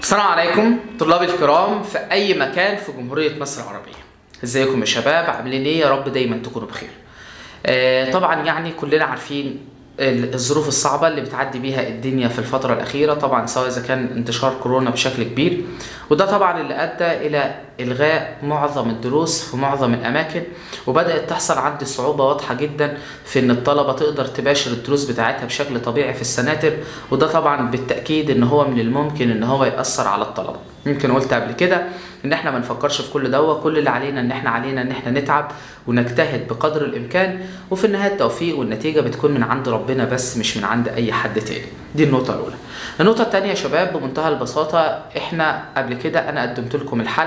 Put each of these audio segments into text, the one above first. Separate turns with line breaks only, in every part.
السلام عليكم طلاب الكرام في اي مكان في جمهورية مصر العربية ازيكم يا شباب عاملين ايه يا رب دايما تكونوا بخير آه طبعا يعني كلنا عارفين ال- الظروف الصعبة اللي بتعدي بيها الدنيا في الفترة الأخيرة طبعا سواء إذا كان انتشار كورونا بشكل كبير وده طبعا اللي أدى إلى إلغاء معظم الدروس في معظم الأماكن وبدأت تحصل عندي صعوبة واضحة جدا في إن الطلبة تقدر تباشر الدروس بتاعتها بشكل طبيعي في السناتر وده طبعا بالتأكيد إن هو من الممكن إن هو يأثر على الطلبة يمكن قلت قبل كده ان احنا ما نفكرش في كل دوا كل اللي علينا ان احنا علينا ان احنا نتعب ونجتهد بقدر الامكان وفي النهايه التوفيق والنتيجه بتكون من عند ربنا بس مش من عند اي حد تاني دي النقطه الاولى النقطه الثانيه يا شباب بمنتهى البساطه احنا قبل كده انا قدمت لكم الحل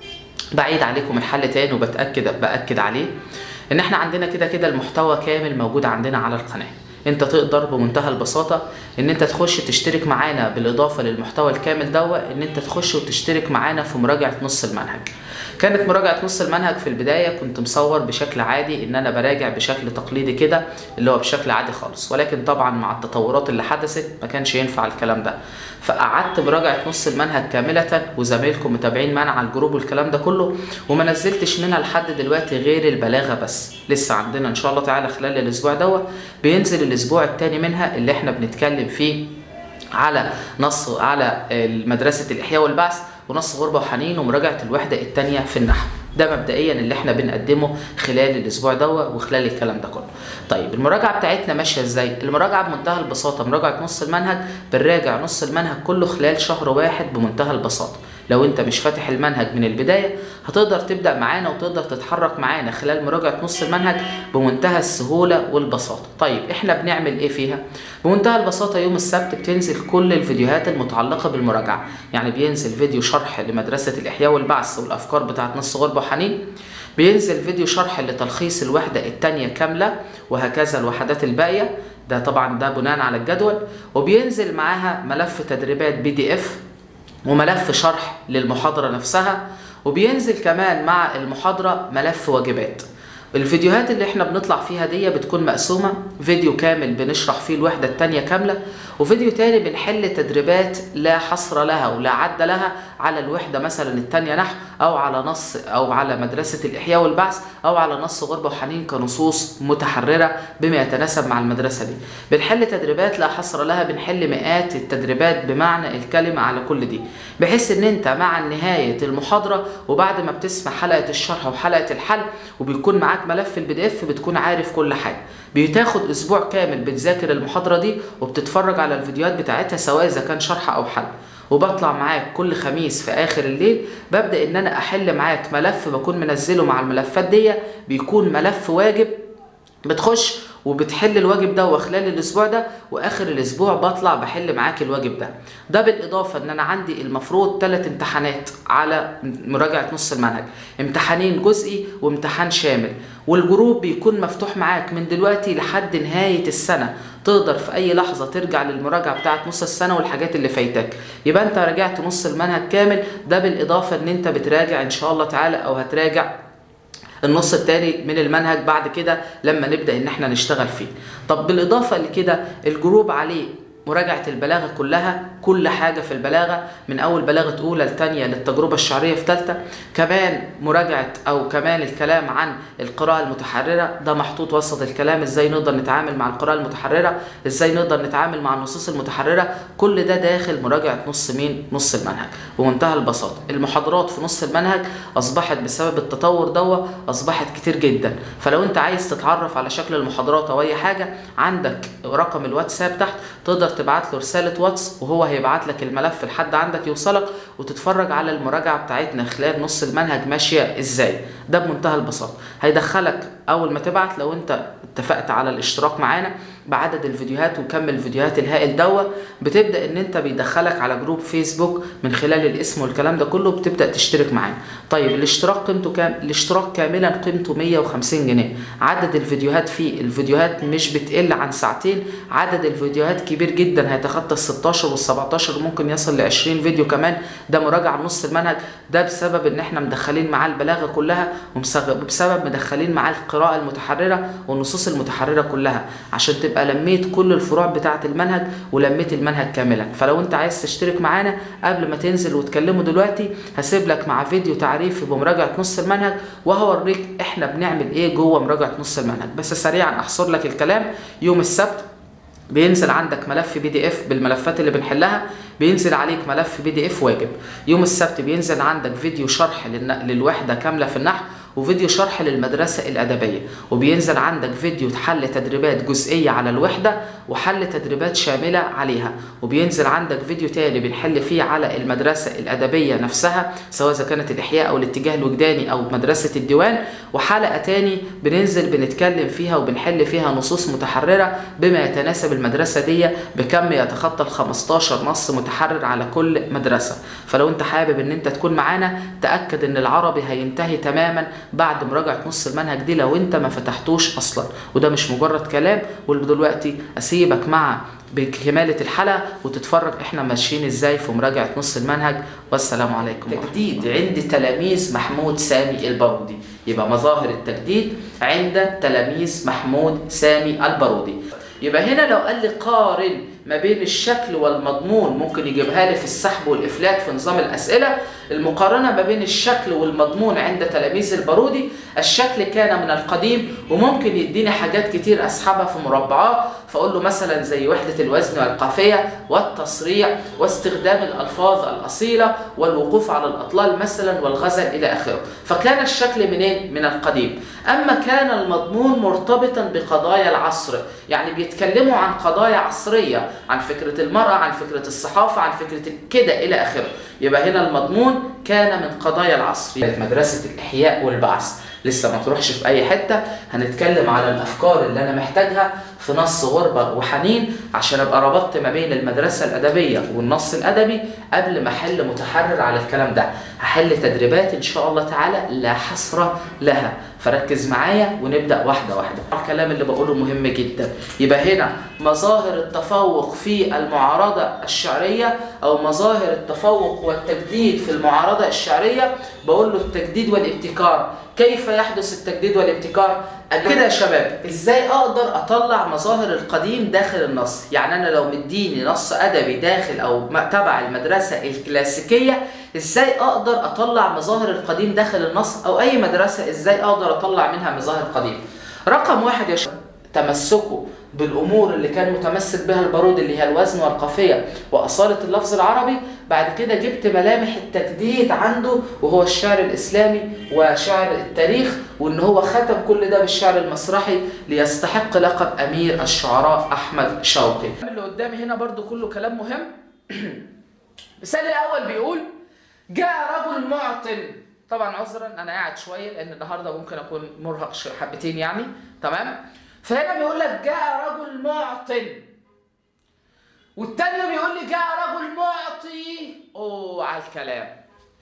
بعيد عليكم الحل تاني وبتاكد باكد عليه ان احنا عندنا كده كده المحتوى كامل موجود عندنا على القناه انت تقدر بمنتهى البساطة ان انت تخش تشترك معانا بالاضافة للمحتوى الكامل دوا ان انت تخش وتشترك معانا في مراجعة نص المنهج كانت مراجعة نص المنهج في البداية كنت مصور بشكل عادي ان انا براجع بشكل تقليدي كده اللي هو بشكل عادي خالص ولكن طبعا مع التطورات اللي حدثت ما كانش ينفع الكلام ده فقعدت مراجعة نص المنهج كاملة وزمايلكم متابعين معانا على الجروب والكلام ده كله وما نزلتش منها لحد دلوقتي غير البلاغة بس لسه عندنا ان شاء الله تعالى خلال الاسبوع دوا بينزل الاسبوع التاني منها اللي احنا بنتكلم فيه على نص على مدرسة الإحياء والبعث ونص غربة وحنين ومراجعة الوحدة التانية في النحو ده مبدئيا اللي احنا بنقدمه خلال الاسبوع دوا وخلال الكلام ده كله طيب المراجعه بتاعتنا ماشيه ازاي المراجعه بمنتهى البساطه مراجعه نص المنهج بنراجع نص المنهج كله خلال شهر واحد بمنتهى البساطه لو انت مش فاتح المنهج من البدايه هتقدر تبدا معانا وتقدر تتحرك معانا خلال مراجعه نص المنهج بمنتهى السهوله والبساطه طيب احنا بنعمل ايه فيها بمنتهى البساطه يوم السبت بتنزل كل الفيديوهات المتعلقه بالمراجعه يعني بينزل فيديو شرح لمدرسه الاحياء والبعث والافكار بتاعت نص غربه وحنين بينزل فيديو شرح لتلخيص الوحده الثانيه كامله وهكذا الوحدات الباقيه ده طبعا ده بناء على الجدول وبينزل معاها ملف تدريبات بي دي اف وملف شرح للمحاضرة نفسها وبينزل كمان مع المحاضرة ملف واجبات الفيديوهات اللي احنا بنطلع فيها دي بتكون مقسومة فيديو كامل بنشرح فيه الوحدة التانية كاملة وفيديو تاني بنحل تدريبات لا حصر لها ولا عد لها على الوحدة مثلا التانية نحو أو على نص أو على مدرسة الإحياء والبعث أو على نص غربة وحنين كنصوص متحررة بما يتناسب مع المدرسة دي بنحل تدريبات لا حصر لها بنحل مئات التدريبات بمعنى الكلمة على كل دي بحيث ان انت مع نهاية المحاضرة وبعد ما بتسمع حلقة الشرح وحلقة الحل وبيكون معاك ملف البي دي اف بتكون عارف كل حاجة بتاخد اسبوع كامل بتذاكر المحاضرة دي وبتتفرج على الفيديوهات بتاعتها سواء اذا كان شرح او حل وبطلع معاك كل خميس في اخر الليل ببدا ان انا احل معاك ملف بكون منزله مع الملفات دي بيكون ملف واجب بتخش وبتحل الواجب ده وخلال الاسبوع ده واخر الاسبوع بطلع بحل معاك الواجب ده ده بالاضافه ان انا عندي المفروض ثلاث امتحانات على مراجعه نص المنهج امتحانين جزئي وامتحان شامل والجروب بيكون مفتوح معاك من دلوقتي لحد نهايه السنه تقدر في اي لحظه ترجع للمراجعه بتاعت نص السنه والحاجات اللي فايتك يبقى انت راجعت نص المنهج كامل ده بالاضافه ان انت بتراجع ان شاء الله تعالى او هتراجع النص التاني من المنهج بعد كده لما نبدا ان احنا نشتغل فيه طب بالاضافه لكده الجروب عليه مراجعة البلاغة كلها كل حاجة في البلاغة من أول بلاغة أولى لتانية للتجربة الشعرية في تالتة كمان مراجعة أو كمان الكلام عن القراءة المتحررة ده محطوط وسط الكلام إزاي نقدر نتعامل مع القراءة المتحررة إزاي نقدر نتعامل مع النصوص المتحررة كل ده داخل مراجعة نص مين نص المنهج بمنتهى البساطة المحاضرات في نص المنهج أصبحت بسبب التطور دوا أصبحت كتير جدا فلو أنت عايز تتعرف على شكل المحاضرات أو أي حاجة عندك رقم الواتساب تحت تقدر تبعت له رسالة واتس وهو هيبعت لك الملف لحد عندك يوصلك وتتفرج على المراجعة بتاعتنا خلال نص المنهج ماشية ازاي ده بمنتهى البساطة هيدخلك اول ما تبعت لو انت اتفقت على الاشتراك معانا بعدد الفيديوهات وكم الفيديوهات الهائل دوا بتبدا ان انت بيدخلك على جروب فيسبوك من خلال الاسم والكلام ده كله بتبدا تشترك معانا طيب الاشتراك قيمته كام الاشتراك كاملا قيمته 150 جنيه عدد الفيديوهات فيه الفيديوهات مش بتقل عن ساعتين عدد الفيديوهات كبير جدا هيتخطى ال 16 وال 17 وممكن يصل ل 20 فيديو كمان ده مراجعه نص المنهج ده بسبب ان احنا مدخلين معاه البلاغه كلها وبسبب مدخلين معاه القراءة المتحررة والنصوص المتحررة كلها عشان تبقى لميت كل الفروع بتاعة المنهج ولميت المنهج كاملا فلو انت عايز تشترك معانا قبل ما تنزل وتكلمه دلوقتي هسيب لك مع فيديو تعريفي بمراجعة نص المنهج وهوريك احنا بنعمل ايه جوه مراجعة نص المنهج بس سريعا احصر لك الكلام يوم السبت بينزل عندك ملف بي دي اف بالملفات اللي بنحلها بينزل عليك ملف بي دي اف واجب يوم السبت بينزل عندك فيديو شرح للوحده كامله في النحو وفيديو شرح للمدرسة الأدبية وبينزل عندك فيديو حل تدريبات جزئية على الوحدة وحل تدريبات شاملة عليها وبينزل عندك فيديو تاني بنحل فيه على المدرسة الأدبية نفسها سواء إذا كانت الإحياء أو الاتجاه الوجداني أو مدرسة الديوان وحلقة تاني بننزل بنتكلم فيها وبنحل فيها نصوص متحررة بما يتناسب المدرسة دي بكم يتخطى ال 15 نص متحرر على كل مدرسة فلو أنت حابب إن أنت تكون معانا تأكد إن العربي هينتهي تماما بعد مراجعه نص المنهج دي لو انت ما فتحتوش اصلا وده مش مجرد كلام ودلوقتي اسيبك مع بكمالة الحلقة وتتفرج احنا ماشيين ازاي في مراجعة نص المنهج والسلام عليكم تجديد عند تلاميذ محمود سامي البارودي يبقى مظاهر التجديد عند تلاميذ محمود سامي البارودي يبقى هنا لو قال لي قارن ما بين الشكل والمضمون ممكن يجيبها لي في السحب والإفلات في نظام الأسئلة المقارنة ما بين الشكل والمضمون عند تلاميذ البارودي الشكل كان من القديم وممكن يديني حاجات كتير أسحبها في مربعات فأقول له مثلا زي وحدة الوزن والقافية والتصريع واستخدام الألفاظ الأصيلة والوقوف على الأطلال مثلا والغزل إلى آخره فكان الشكل منين؟ من القديم أما كان المضمون مرتبطا بقضايا العصر يعني بيتكلموا عن قضايا عصرية عن فكرة المرأة عن فكرة الصحافة عن فكرة كده إلى آخره يبقى هنا المضمون كان من قضايا العصر مدرسة الإحياء والبعث لسه ما تروحش في أي حتة هنتكلم على الأفكار اللي أنا محتاجها في نص غربة وحنين عشان أبقى ربطت ما بين المدرسة الأدبية والنص الأدبي قبل ما أحل متحرر على الكلام ده هحل تدريبات إن شاء الله تعالى لا حصر لها فركز معايا ونبدا واحده واحده الكلام اللي بقوله مهم جدا يبقى هنا مظاهر التفوق في المعارضه الشعريه او مظاهر التفوق والتجديد في المعارضه الشعريه بقول له التجديد والابتكار كيف يحدث التجديد والابتكار كده يا شباب ازاي اقدر اطلع مظاهر القديم داخل النص يعني انا لو مديني نص ادبي داخل او تبع المدرسه الكلاسيكيه ازاي اقدر اطلع مظاهر القديم داخل النص او اي مدرسه ازاي اقدر اطلع منها مظاهر قديم رقم واحد يا شباب تمسكه بالامور اللي كان متمسك بها البارود اللي هي الوزن والقافيه واصاله اللفظ العربي بعد كده جبت ملامح التجديد عنده وهو الشعر الاسلامي وشعر التاريخ وان هو ختم كل ده بالشعر المسرحي ليستحق لقب امير الشعراء احمد شوقي اللي قدامي هنا برضو كله كلام مهم المثال الاول بيقول جاء رجل معطل طبعا عذرا انا قاعد شويه لان النهارده ممكن اكون مرهق حبتين يعني تمام فهنا بيقول لك جاء رجل معطل والتاني بيقول لي جاء رجل معطي اوه على الكلام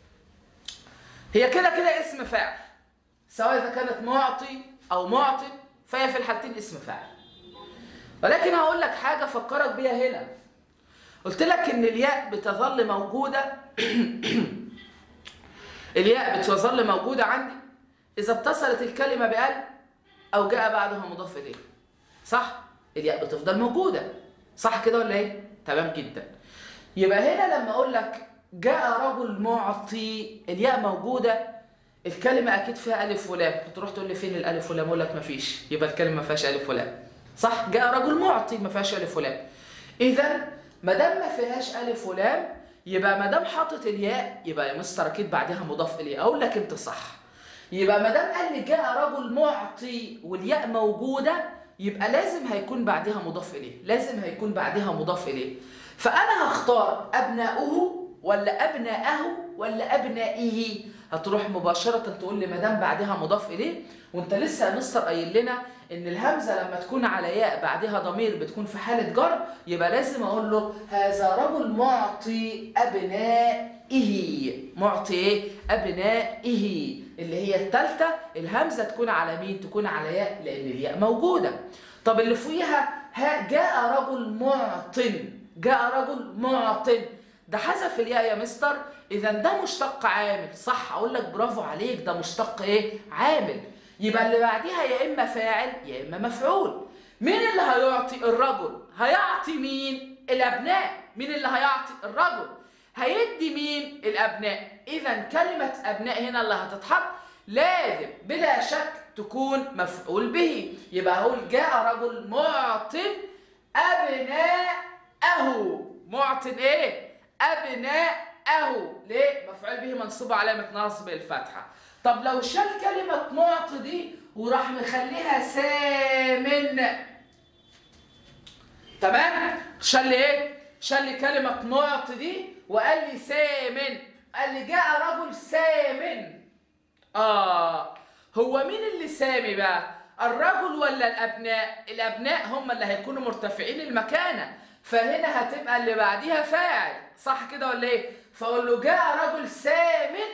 هي كده كده اسم فاعل سواء اذا كانت معطي او معطي فهي في الحالتين اسم فاعل ولكن هقول لك حاجه افكرك بيها هنا قلت لك ان الياء بتظل موجوده الياء بتظل موجوده عندي اذا اتصلت الكلمه بال او جاء بعدها مضاف اليه صح الياء بتفضل موجوده صح كده ولا ايه تمام جدا يبقى هنا لما اقول لك جاء رجل معطي الياء موجوده الكلمه اكيد فيها الف ولام تروح تقول لي فين الالف واللام اقول لك مفيش يبقى الكلمه ما فيهاش الف ولام صح جاء رجل معطي ما فيهاش الف ولام اذا ما دام ما فيهاش الف ولام يبقى ما دام حاطط الياء يبقى يا مستر اكيد بعدها مضاف اليه اقول لك انت صح يبقى ما دام قال لي جاء رجل معطي والياء موجوده يبقى لازم هيكون بعدها مضاف اليه لازم هيكون بعدها مضاف اليه فانا هختار ابناؤه ولا ابناءه ولا ابنائه هتروح مباشره تقول لي ما دام بعدها مضاف اليه وانت لسه يا مستر قايل لنا ان الهمزه لما تكون على ياء بعدها ضمير بتكون في حاله جر يبقى لازم اقول له هذا رجل معطي ابنائه معطي ايه ابنائه اللي هي الثالثه الهمزه تكون على مين تكون على ياء لان الياء موجوده طب اللي فوقيها ها جاء رجل معطن جاء رجل معطن ده حذف الياء يا مستر اذا ده مشتق عامل صح اقول لك برافو عليك ده مشتق ايه عامل يبقى اللي بعديها يا اما فاعل يا اما مفعول مين اللي هيعطي الرجل هيعطي مين الابناء مين اللي هيعطي الرجل هيدي مين الابناء اذا كلمه ابناء هنا اللي هتتحط لازم بلا شك تكون مفعول به يبقى اقول جاء رجل معط ابناءه معط ايه ابناءه ليه مفعول به منصوب علامه نصب الفتحه طب لو شال كلمه معط دي وراح مخليها سامن تمام شال ايه شال كلمه معط دي وقال لي سامن قال لي جاء رجل سامن اه هو مين اللي سامي بقى الرجل ولا الابناء الابناء هم اللي هيكونوا مرتفعين المكانه فهنا هتبقى اللي بعديها فاعل صح كده ولا ايه فاقول له جاء رجل سامن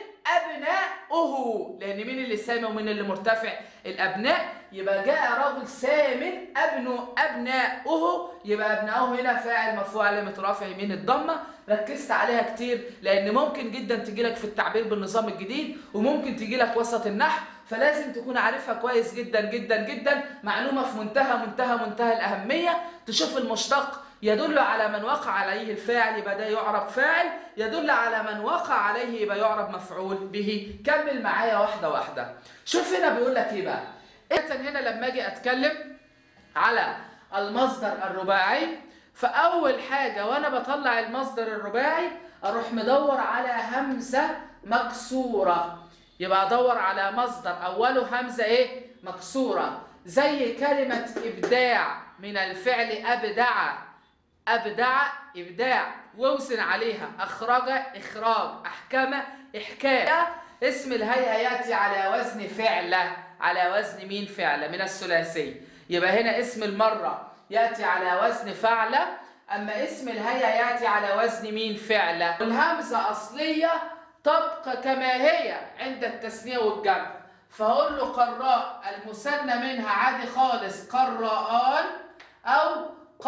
ابناؤه لان مين اللي سامي ومين اللي مرتفع الابناء يبقى جاء رجل سامن ابن ابناؤه يبقى ابناؤه هنا فاعل مرفوع علامه رفع يمين الضمه ركزت عليها كتير لان ممكن جدا تجي لك في التعبير بالنظام الجديد وممكن تجي لك وسط النحو فلازم تكون عارفها كويس جدا جدا جدا معلومه في منتهى منتهى منتهى الاهميه تشوف المشتق يدل على من وقع عليه الفاعل يبقى ده يعرب فاعل يدل على من وقع عليه يبقى يعرب مفعول به كمل معايا واحده واحده شوف هنا بيقول لك ايه بقى هنا لما اجي اتكلم على المصدر الرباعي فاول حاجه وانا بطلع المصدر الرباعي اروح مدور على همزه مكسوره يبقى ادور على مصدر اوله همزه ايه مكسوره زي كلمه ابداع من الفعل ابدع ابدع ابداع واوزن عليها اخرج اخراج احكم احكام اسم الهيئه ياتي على وزن فعله على وزن مين فعله من الثلاثي يبقى هنا اسم المره ياتي على وزن فعله اما اسم الهيئه ياتي على وزن مين فعله والهمزه اصليه تبقى كما هي عند التثنيه والجمع فهقول له قراء المثنى منها عادي خالص قراءان او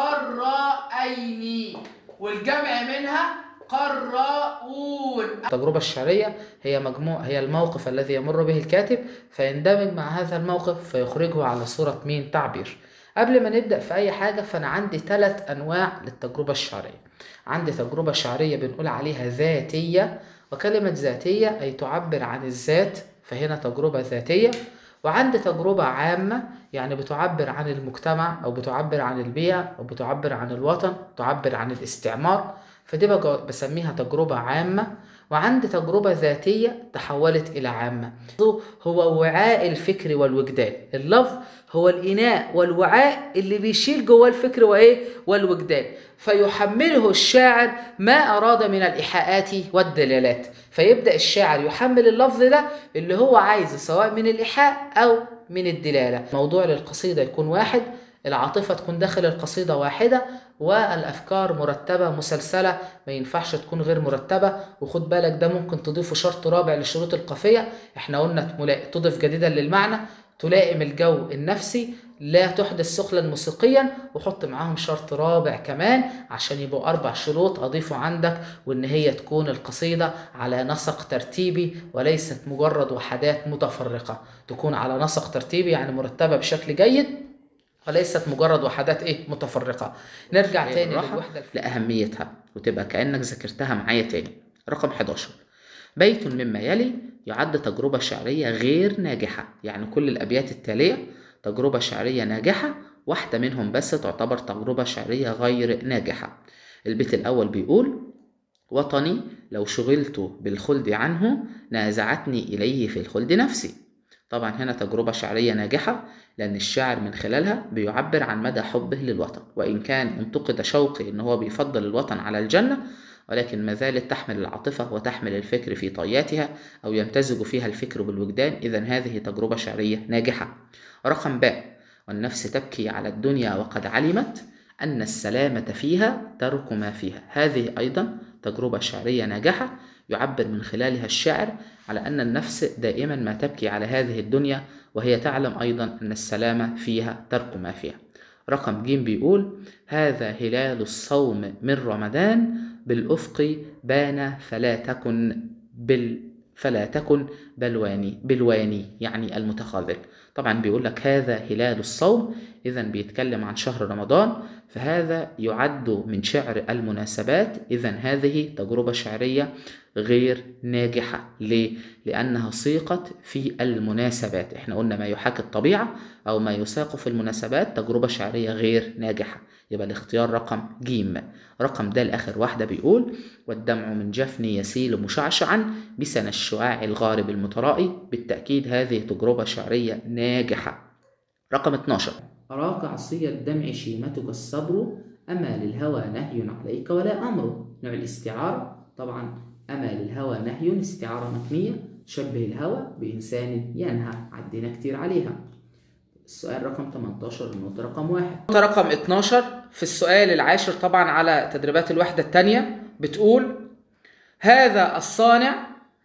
قرائين والجمع منها قراؤون التجربة الشعرية هي مجموع هي الموقف الذي يمر به الكاتب فيندمج مع هذا الموقف فيخرجه على صورة مين تعبير قبل ما نبدأ في أي حاجة فأنا عندي ثلاث أنواع للتجربة الشعرية عندي تجربة شعرية بنقول عليها ذاتية وكلمة ذاتية أي تعبر عن الذات فهنا تجربة ذاتية وعندي تجربة عامة يعني بتعبر عن المجتمع أو بتعبر عن البيئة أو بتعبر عن الوطن تعبر عن الاستعمار فدي بسميها تجربة عامة وعندي تجربة ذاتية تحولت إلى عامة هو وعاء الفكر والوجدان اللفظ هو الإناء والوعاء اللي بيشيل جواه الفكر وإيه والوجدان فيحمله الشاعر ما أراد من الإيحاءات والدلالات فيبدأ الشاعر يحمل اللفظ ده اللي هو عايزه سواء من الإيحاء أو من الدلالة موضوع للقصيدة يكون واحد العاطفة تكون داخل القصيدة واحدة والأفكار مرتبة مسلسلة ما ينفعش تكون غير مرتبة وخد بالك ده ممكن تضيفه شرط رابع لشروط القافية احنا قلنا تضيف جديدا للمعنى تلائم الجو النفسي لا تحدث سخلا موسيقيا وحط معاهم شرط رابع كمان عشان يبقوا أربع شروط أضيفه عندك وإن هي تكون القصيدة على نسق ترتيبي وليست مجرد وحدات متفرقة تكون على نسق ترتيبي يعني مرتبة بشكل جيد وليست مجرد وحدات ايه متفرقه نرجع تاني للوحده
لاهميتها وتبقى كانك ذاكرتها معايا تاني رقم 11 بيت مما يلي يعد تجربه شعريه غير ناجحه يعني كل الابيات التاليه تجربه شعريه ناجحه واحده منهم بس تعتبر تجربه شعريه غير ناجحه البيت الاول بيقول وطني لو شغلت بالخلد عنه نازعتني اليه في الخلد نفسي طبعا هنا تجربة شعرية ناجحة لأن الشاعر من خلالها بيعبر عن مدى حبه للوطن وإن كان انتقد شوقي إن هو بيفضل الوطن على الجنة ولكن ما زالت تحمل العاطفة وتحمل الفكر في طياتها أو يمتزج فيها الفكر بالوجدان إذا هذه تجربة شعرية ناجحة رقم باء والنفس تبكي على الدنيا وقد علمت أن السلامة فيها ترك ما فيها هذه أيضا تجربة شعرية ناجحة يعبر من خلالها الشاعر على أن النفس دائما ما تبكي على هذه الدنيا وهي تعلم أيضا أن السلامة فيها ترك ما فيها رقم ج بيقول هذا هلال الصوم من رمضان بالأفق بان فلا تكن بال فلا تكن بلواني بلواني يعني المتخاذل طبعا بيقول لك هذا هلال الصوم إذا بيتكلم عن شهر رمضان فهذا يعد من شعر المناسبات إذا هذه تجربة شعرية غير ناجحة ليه؟ لأنها سيقت في المناسبات احنا قلنا ما يحاكي الطبيعة أو ما يساق في المناسبات تجربة شعرية غير ناجحة يبقى الاختيار رقم جيم رقم د آخر واحدة بيقول والدمع من جفني يسيل مشعشعا بسن الشعاع الغارب المترائي بالتأكيد هذه تجربة شعرية ناجحة رقم 12
أراك عصي الدمع شيمتك الصبر أما للهوى نهي عليك ولا أمر نوع الاستعارة طبعا أما للهوى نهي استعارة مكنية شبه الهوى بإنسان ينهى عدينا كتير عليها السؤال رقم 18 النقطة رقم واحد
نقطة رقم 12 في السؤال العاشر طبعا على تدريبات الوحدة الثانية بتقول هذا الصانع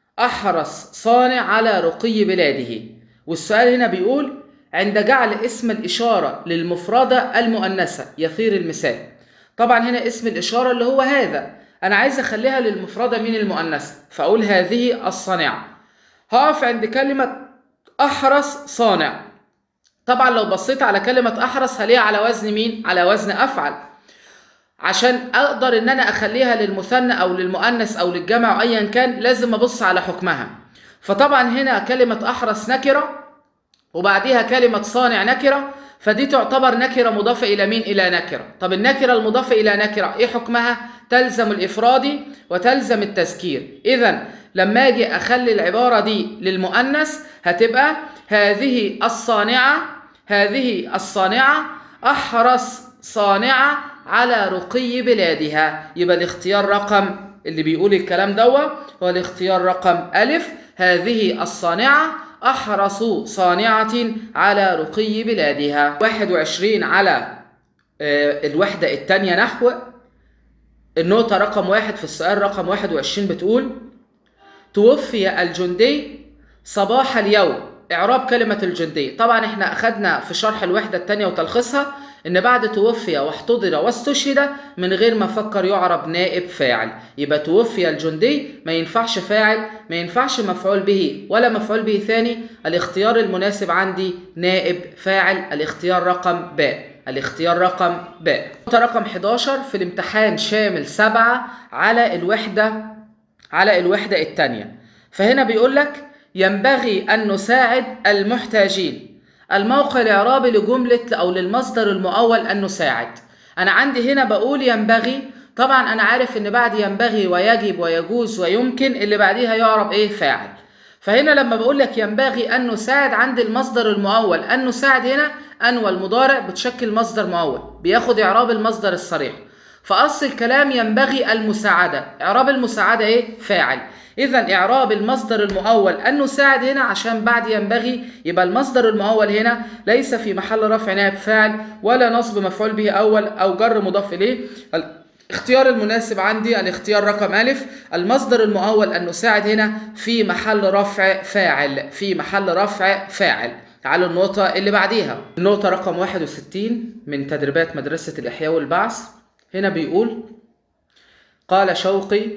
أحرص صانع على رقي بلاده والسؤال هنا بيقول عند جعل اسم الإشارة للمفردة المؤنثة يثير المثال طبعا هنا اسم الإشارة اللي هو هذا أنا عايز أخليها للمفردة من المؤنثة فأقول هذه الصانعة هقف عند كلمة أحرص صانع طبعا لو بصيت على كلمة أحرص هلاقيها على وزن مين؟ على وزن أفعل عشان أقدر إن أنا أخليها للمثنى أو للمؤنث أو للجمع أو أيا كان لازم أبص على حكمها فطبعا هنا كلمة أحرص نكرة وبعديها كلمة صانع نكرة فدي تعتبر نكرة مضافة إلى مين؟ إلى نكرة طب النكرة المضافة إلى نكرة إيه حكمها؟ تلزم الإفراد وتلزم التذكير إذا لما أجي أخلي العبارة دي للمؤنث هتبقى هذه الصانعة هذه الصانعة أحرص صانعة على رقي بلادها يبقى الاختيار رقم اللي بيقول الكلام دوا هو الاختيار رقم ألف هذه الصانعة أحرص صانعة على رقي بلادها 21 على الوحدة الثانية نحو النقطة رقم واحد في السؤال رقم 21 بتقول توفي الجندي صباح اليوم إعراب كلمة الجندي طبعا احنا أخدنا في شرح الوحدة الثانية وتلخيصها إن بعد توفي واحتضر واستشهد من غير ما فكر يعرب نائب فاعل يبقى توفي الجندي ما ينفعش فاعل ما ينفعش مفعول به ولا مفعول به ثاني الاختيار المناسب عندي نائب فاعل الاختيار رقم باء الاختيار رقم باء نقطة رقم 11 في الامتحان شامل سبعة على الوحدة على الوحدة الثانية فهنا بيقول لك ينبغي أن نساعد المحتاجين الموقع الإعرابي لجملة أو للمصدر المؤول أن نساعد أنا عندي هنا بقول ينبغي طبعا أنا عارف إن بعد ينبغي ويجب ويجوز ويمكن اللي بعديها يعرب إيه فاعل فهنا لما بقول لك ينبغي أن نساعد عند المصدر المؤول أن نساعد هنا أن والمضارع بتشكل مصدر مؤول بياخد إعراب المصدر الصريح فأصل الكلام ينبغي المساعدة إعراب المساعدة إيه؟ فاعل إذا إعراب المصدر المؤول أن نساعد هنا عشان بعد ينبغي يبقى المصدر المؤول هنا ليس في محل رفع نائب فاعل ولا نصب مفعول به أول أو جر مضاف إليه الاختيار المناسب عندي الاختيار رقم ألف المصدر المؤول أن نساعد هنا في محل رفع فاعل في محل رفع فاعل تعالوا النقطة اللي بعديها النقطة رقم 61 من تدريبات مدرسة الإحياء والبعث هنا بيقول قال شوقي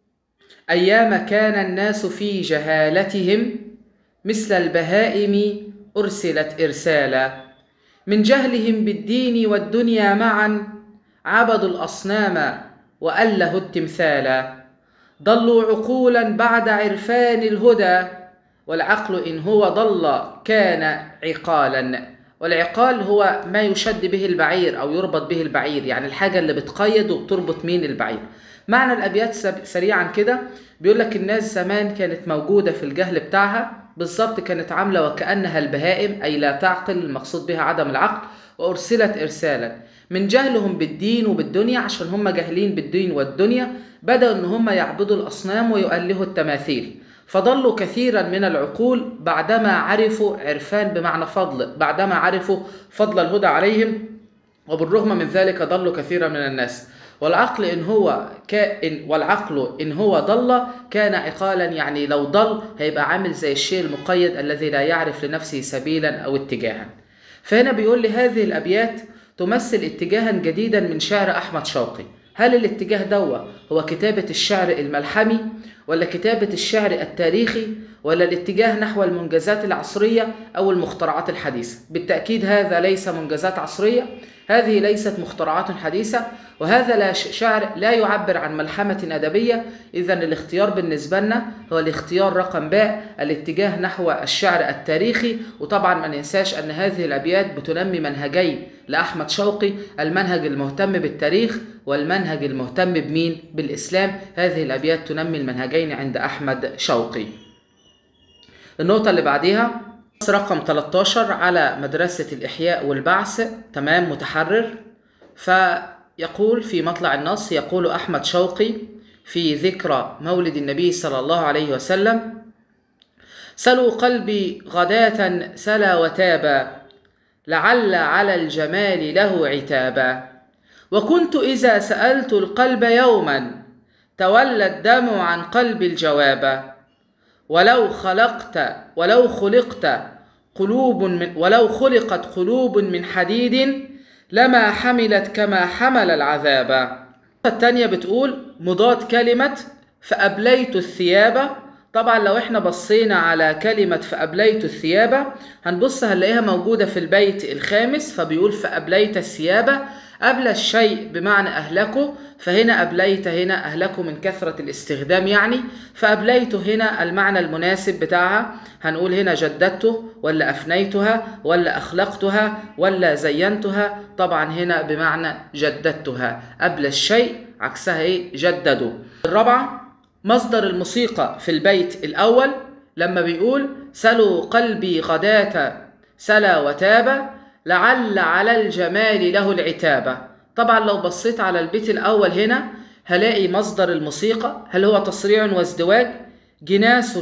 أيام كان الناس في جهالتهم مثل البهائم أرسلت إرسالا من جهلهم بالدين والدنيا معا عبدوا الأصنام وأله التمثالا ضلوا عقولا بعد عرفان الهدى والعقل إن هو ضل كان عقالا والعقال هو ما يشد به البعير أو يربط به البعير يعني الحاجة اللي بتقيد وبتربط مين البعير معنى الأبيات سريعا كده بيقول لك الناس زمان كانت موجودة في الجهل بتاعها بالظبط كانت عاملة وكأنها البهائم أي لا تعقل المقصود بها عدم العقل وأرسلت إرسالا من جهلهم بالدين وبالدنيا عشان هم جاهلين بالدين والدنيا بدأوا إن هم يعبدوا الأصنام ويؤلهوا التماثيل فضلوا كثيرا من العقول بعدما عرفوا عرفان بمعنى فضل بعدما عرفوا فضل الهدى عليهم وبالرغم من ذلك ضلوا كثيرا من الناس والعقل إن هو كائن والعقل إن هو ضل كان عقالا يعني لو ضل هيبقى عامل زي الشيء المقيد الذي لا يعرف لنفسه سبيلا أو اتجاها فهنا بيقول لي هذه الأبيات تمثل اتجاها جديدا من شعر أحمد شوقي
هل الاتجاه دوا هو كتابة الشعر الملحمي ولا كتابة الشعر التاريخي ولا الاتجاه نحو المنجزات العصرية أو المخترعات الحديثة بالتأكيد هذا ليس منجزات عصرية هذه ليست مخترعات حديثة وهذا لا شعر لا يعبر عن ملحمة أدبية إذا الاختيار بالنسبة لنا هو الاختيار رقم باء الاتجاه نحو الشعر التاريخي وطبعا ما ننساش أن هذه الأبيات بتنمي منهجين لأحمد شوقي المنهج المهتم بالتاريخ والمنهج المهتم بمين بالإسلام هذه الأبيات تنمي المنهجين عند أحمد شوقي النقطة اللي بعديها رقم 13 على مدرسة الإحياء والبعث تمام متحرر فيقول في مطلع النص يقول أحمد شوقي في ذكرى مولد النبي صلى الله عليه وسلم سلوا قلبي غداة سلا وتابا لعل على الجمال له عتابا وكنت إذا سألت القلب يوما تولى الدم عن قلب الجواب ولو خلقت ولو خلقت قلوب من ولو خلقت قلوب من حديد لما حملت كما حمل العذاب الثانية بتقول مضاد كلمة فأبليت الثياب طبعا لو احنا بصينا على كلمة فأبليت الثياب هنبص هنلاقيها موجودة في البيت الخامس فبيقول فأبليت الثياب أبلى الشيء بمعنى أهلكه فهنا أبليت هنا أهلكه من كثرة الاستخدام يعني فأبليت هنا المعنى المناسب بتاعها هنقول هنا جددته ولا أفنيتها ولا أخلقتها ولا زينتها طبعا هنا بمعنى جددتها أبلى الشيء عكسها إيه جدده الرابعة مصدر الموسيقى في البيت الأول لما بيقول سلوا قلبي غداة سلا وتاب لعل على الجمال له العتابة طبعا لو بصيت على البيت الأول هنا هلاقي مصدر الموسيقى هل هو تصريع وازدواج جناس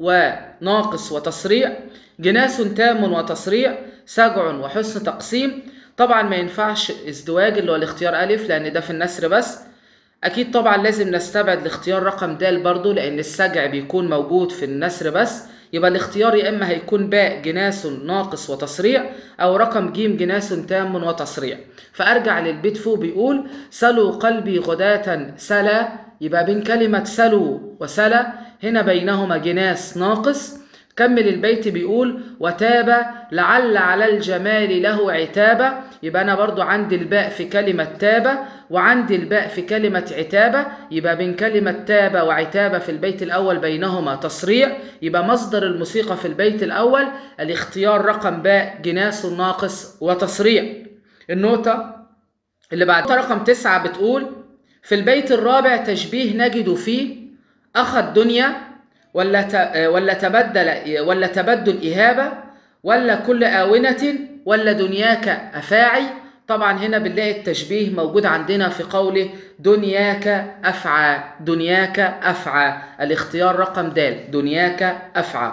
وناقص وتصريع جناس تام وتصريع سجع وحسن تقسيم طبعا ما ينفعش ازدواج اللي هو الاختيار ألف لأن ده في النسر بس أكيد طبعا لازم نستبعد الاختيار رقم د برضو لأن السجع بيكون موجود في النسر بس يبقى الاختيار يا إما هيكون باء جناس ناقص وتصريع أو رقم ج جناس تام وتصريع فأرجع للبيت فوق بيقول سلوا قلبي غداة سلا يبقى بين كلمة سلوا وسلا هنا بينهما جناس ناقص كمل البيت بيقول وتاب لعل على الجمال له عتابة يبقى أنا برضو عندي الباء في كلمة تاب وعندي الباء في كلمة عتابة يبقى بين كلمة تاب وعتابة في البيت الأول بينهما تصريع يبقى مصدر الموسيقى في البيت الأول الاختيار رقم باء جناس ناقص وتصريع النوتة اللي بعد رقم تسعة بتقول في البيت الرابع تشبيه نجد فيه أخ الدنيا ولا ولا تبدل ولا تبدل إهابة ولا كل آونة ولا دنياك أفاعي طبعا هنا بنلاقي التشبيه موجود عندنا في قوله دنياك أفعى دنياك أفعى الاختيار رقم د دنياك أفعى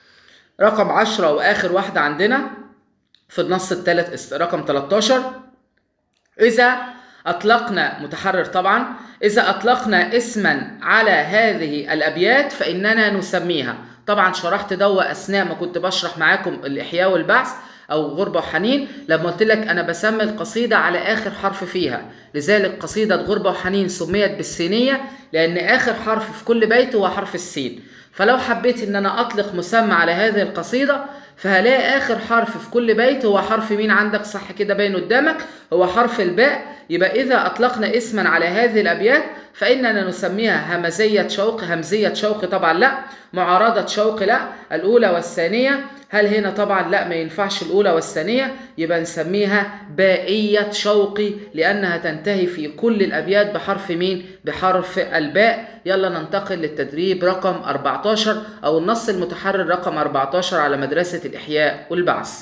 رقم عشرة وآخر واحدة عندنا في النص الثالث رقم 13 إذا أطلقنا متحرر طبعا إذا أطلقنا اسما على هذه الأبيات فإننا نسميها طبعا شرحت دوا أثناء ما كنت بشرح معاكم الإحياء والبعث أو غربة وحنين لما قلت لك أنا بسمي القصيدة على آخر حرف فيها لذلك قصيدة غربة وحنين سميت بالسينية لأن آخر حرف في كل بيت هو حرف السين فلو حبيت إن أنا أطلق مسمى على هذه القصيدة فهلاقي آخر حرف في كل بيت هو حرف مين عندك صح كده باين قدامك هو حرف الباء يبقى إذا أطلقنا اسما على هذه الأبيات فإننا نسميها همزية شوق همزية شوق طبعا لا معارضة شوق لا الأولى والثانية هل هنا طبعا لا ما ينفعش الأولى والثانية يبقى نسميها بائية شوقي لأنها تنتهي في كل الأبيات بحرف مين بحرف الباء يلا ننتقل للتدريب رقم 14 أو النص المتحرر رقم 14 على مدرسة الإحياء والبعث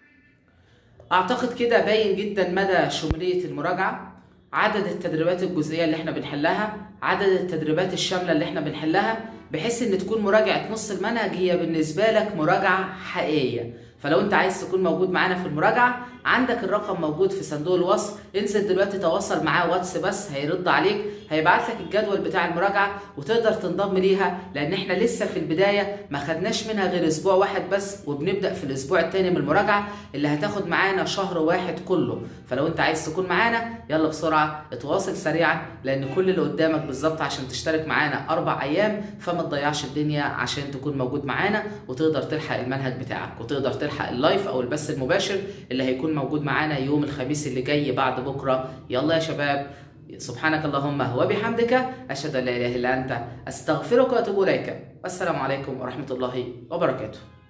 أعتقد كده باين جدا مدى شمولية المراجعة عدد التدريبات الجزئية اللي احنا بنحلها عدد التدريبات الشاملة اللي احنا بنحلها بحيث ان تكون مراجعة نص المنهج هي بالنسبة لك مراجعة حقيقية فلو انت عايز تكون موجود معانا في المراجعة عندك الرقم موجود في صندوق الوصف انزل دلوقتي تواصل معاه واتس بس هيرد عليك هيبعت لك الجدول بتاع المراجعه وتقدر تنضم ليها لان احنا لسه في البدايه ما خدناش منها غير اسبوع واحد بس وبنبدا في الاسبوع الثاني من المراجعه اللي هتاخد معانا شهر واحد كله فلو انت عايز تكون معانا يلا بسرعه اتواصل سريعا لان كل اللي قدامك بالظبط عشان تشترك معانا اربع ايام فما تضيعش الدنيا عشان تكون موجود معانا وتقدر تلحق المنهج بتاعك وتقدر تلحق اللايف او البث المباشر اللي هيكون موجود معانا يوم الخميس اللي جاي بعد بكره يلا يا شباب سبحانك اللهم وبحمدك اشهد ان لا اله الا انت استغفرك واتوب اليك والسلام عليكم ورحمه الله وبركاته